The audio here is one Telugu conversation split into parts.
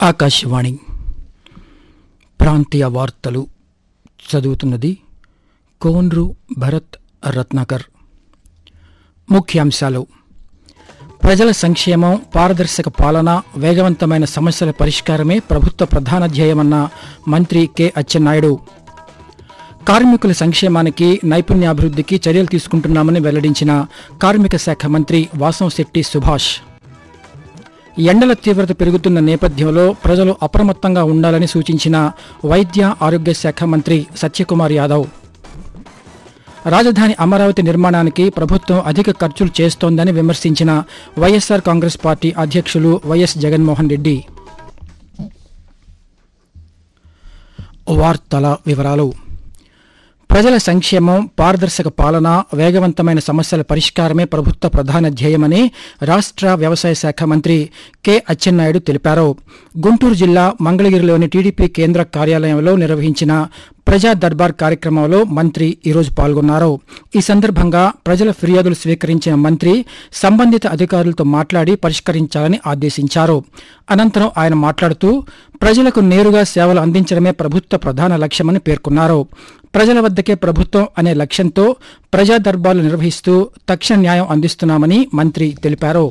ఆకాశవాణి ప్రాంతీయ వార్తలు చదువుతున్నది కోన్రు భరత్ రత్నాకర్ ముఖ్యాంశాలు ప్రజల సంక్షేమం పారదర్శక పాలన వేగవంతమైన సమస్యల పరిష్కారమే ప్రభుత్వ ప్రధాన ధ్యేయమన్న మంత్రి కె అచ్చెన్నాయుడు కార్మికుల సంక్షేమానికి నైపుణ్యాభివృద్ధికి చర్యలు తీసుకుంటున్నామని వెల్లడించిన కార్మిక శాఖ మంత్రి వాసంశెట్టి సుభాష్ ఎండల తీవ్రత పెరుగుతున్న నేపథ్యంలో ప్రజలు అప్రమత్తంగా ఉండాలని సూచించిన వైద్య ఆరోగ్య శాఖ మంత్రి సత్యకుమార్ యాదవ్ రాజధాని అమరావతి నిర్మాణానికి ప్రభుత్వం అధిక ఖర్చులు చేస్తోందని విమర్శించిన వైఎస్సార్ కాంగ్రెస్ పార్టీ అధ్యక్షులు వైఎస్ జగన్మోహన్ రెడ్డి వార్తల వివరాలు ప్రజల సంక్షేమం పారదర్శక పాలన వేగవంతమైన సమస్యల పరిష్కారమే ప్రభుత్వ ప్రధాన ధ్యేయమని రాష్ట్ర వ్యవసాయ శాఖ మంత్రి కె అచ్చెన్నాయుడు తెలిపారు గుంటూరు జిల్లా మంగళగిరిలోని టీడీపీ కేంద్ర కార్యాలయంలో నిర్వహించిన ప్రజా దర్బార్ కార్యక్రమంలో మంత్రి ఈరోజు పాల్గొన్నారు ఈ సందర్భంగా ప్రజల ఫిర్యాదులు స్వీకరించిన మంత్రి సంబంధిత అధికారులతో మాట్లాడి పరిష్కరించాలని ఆదేశించారు అనంతరం ఆయన మాట్లాడుతూ ప్రజలకు నేరుగా సేవలు అందించడమే ప్రభుత్వ ప్రధాన లక్ష్యమని పేర్కొన్నారు ప్రజల వద్దకే ప్రభుత్వం అనే లక్ష్యంతో ప్రజా దర్బార్లు నిర్వహిస్తూ తక్షణ న్యాయం అందిస్తున్నామని మంత్రి తెలిపారు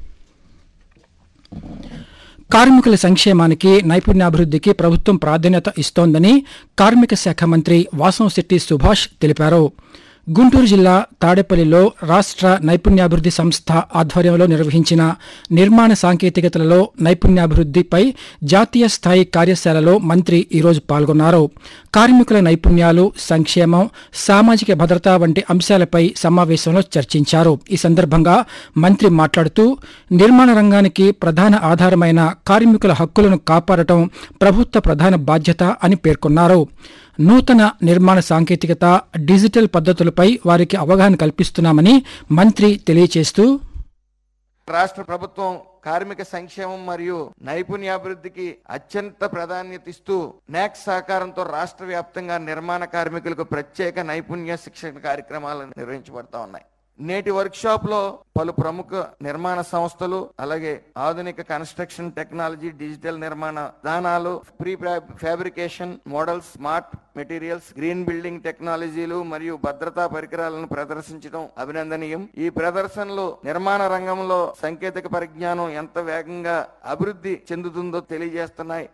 కార్మికుల సంక్షేమానికి నైపుణ్యాభివృద్ధికి ప్రభుత్వం ప్రాధాన్యత ఇస్తోందని కార్మిక శాఖ మంత్రి వాసంశెట్టి సుభాష్ తెలిపారు గుంటూరు జిల్లా తాడేపల్లిలో రాష్ట్ర నైపుణ్యాభివృద్ధి సంస్థ ఆధ్వర్యంలో నిర్వహించిన నిర్మాణ సాంకేతికతలలో నైపుణ్యాభివృద్ధిపై జాతీయ స్థాయి కార్యశాలలో మంత్రి ఈరోజు పాల్గొన్నారు కార్మికుల నైపుణ్యాలు సంక్షేమం సామాజిక భద్రత వంటి అంశాలపై సమావేశంలో చర్చించారు ఈ సందర్భంగా మంత్రి మాట్లాడుతూ నిర్మాణ రంగానికి ప్రధాన ఆధారమైన కార్మికుల హక్కులను కాపాడటం ప్రభుత్వ ప్రధాన బాధ్యత అని పేర్కొన్నారు నూతన నిర్మాణ సాంకేతికత డిజిటల్ పద్ధతులపై వారికి అవగాహన కల్పిస్తున్నామని మంత్రి తెలియచేస్తూ రాష్ట్ర ప్రభుత్వం కార్మిక సంక్షేమం మరియు నైపుణ్యాభివృద్ధికి అత్యంత ప్రాధాన్యత ఇస్తూ నాక్ సహకారంతో రాష్ట్ర వ్యాప్తంగా నిర్మాణ కార్మికులకు ప్రత్యేక నైపుణ్య శిక్షణ కార్యక్రమాలు నిర్వహించబడతా ఉన్నాయి నేటి వర్క్ షాప్ లో పలు ప్రముఖ నిర్మాణ సంస్థలు అలాగే ఆధునిక కన్స్ట్రక్షన్ టెక్నాలజీ డిజిటల్ నిర్మాణ విధానాలు prefabrication models smart materials green building టెక్నాలజీలు మరియు భద్రతా పరికరాలను ప్రదర్శించడం అభినందనీయం ఈ ప్రదర్శనలు నిర్మాణ రంగంలో సాంకేతిక పరిజ్ఞానం ఎంత వేగంగా అభివృద్ధి చెందుతుందో తెలియజేస్తున్నాయి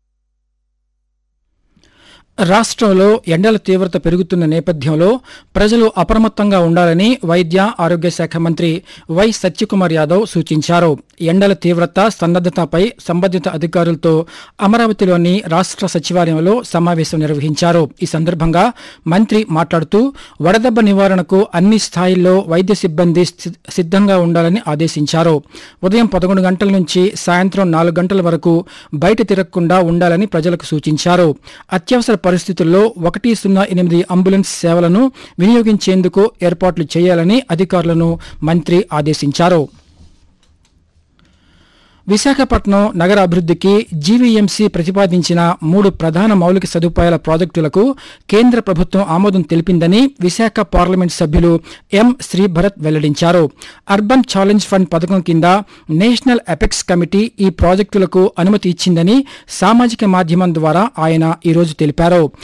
రాష్ట్రంలో ఎండల తీవ్రత పెరుగుతున్న నేపథ్యంలో ప్రజలు అప్రమత్తంగా ఉండాలని వైద్య ఆరోగ్య శాఖ మంత్రి వై సత్యకుమార్ యాదవ్ సూచించారు ఎండల తీవ్రత సన్నద్దతపై సంబంధిత అధికారులతో అమరావతిలోని రాష్ట్ర సచివాలయంలో సమావేశం నిర్వహించారు ఈ సందర్భంగా మంత్రి మాట్లాడుతూ వడదెబ్బ నివారణకు అన్ని స్థాయిల్లో వైద్య సిబ్బంది సి- సిద్ధంగా ఉండాలని ఆదేశించారు ఉదయం పదకొండు గంటల నుంచి సాయంత్రం నాలుగు గంటల వరకు బయట తిరగకుండా ఉండాలని ప్రజలకు సూచించారు అత్యవసర పరిస్థితుల్లో ఒకటి సున్నా ఎనిమిది అంబులెన్స్ సేవలను వినియోగించేందుకు ఏర్పాట్లు చేయాలని అధికారులను మంత్రి ఆదేశించారు విశాఖపట్నం నగర అభివృద్ధికి జీవీఎంసీ ప్రతిపాదించిన మూడు ప్రధాన మౌలిక సదుపాయాల ప్రాజెక్టులకు కేంద్ర ప్రభుత్వం ఆమోదం తెలిపిందని విశాఖ పార్లమెంట్ సభ్యులు ఎం శ్రీభరత్ వెల్లడించారు అర్బన్ ఛాలెంజ్ ఫండ్ పథకం కింద నేషనల్ ఎపెక్స్ కమిటీ ఈ ప్రాజెక్టులకు అనుమతి ఇచ్చిందని సామాజిక మాధ్యమం ద్వారా ఆయన ఈరోజు తెలిపారు